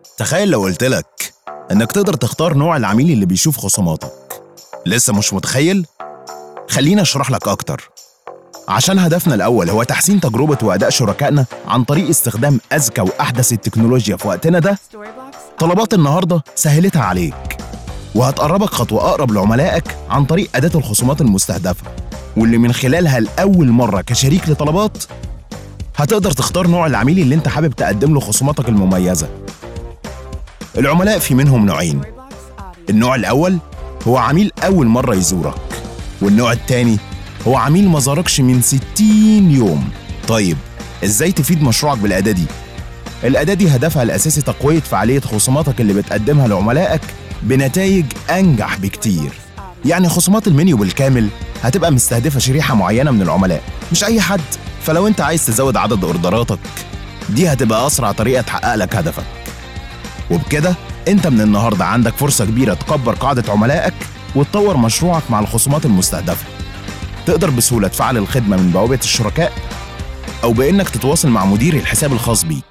تخيل لو قلت لك انك تقدر تختار نوع العميل اللي بيشوف خصوماتك لسه مش متخيل خليني اشرح لك اكتر عشان هدفنا الاول هو تحسين تجربه واداء شركائنا عن طريق استخدام اذكى واحدث التكنولوجيا في وقتنا ده طلبات النهارده سهلتها عليك وهتقربك خطوه اقرب لعملائك عن طريق اداه الخصومات المستهدفه واللي من خلالها لاول مره كشريك لطلبات هتقدر تختار نوع العميل اللي انت حابب تقدم له خصوماتك المميزه العملاء في منهم نوعين النوع الأول هو عميل أول مرة يزورك والنوع التاني هو عميل ما زاركش من 60 يوم طيب إزاي تفيد مشروعك بالأداة دي؟ الأداة دي هدفها الأساسي تقوية فعالية خصوماتك اللي بتقدمها لعملائك بنتائج أنجح بكتير يعني خصومات المنيو بالكامل هتبقى مستهدفة شريحة معينة من العملاء مش أي حد فلو أنت عايز تزود عدد أوردراتك دي هتبقى أسرع طريقة تحقق لك هدفك وبكده انت من النهارده عندك فرصه كبيره تكبر قاعده عملائك وتطور مشروعك مع الخصومات المستهدفه تقدر بسهوله تفعل الخدمه من بوابه الشركاء او بانك تتواصل مع مدير الحساب الخاص بيك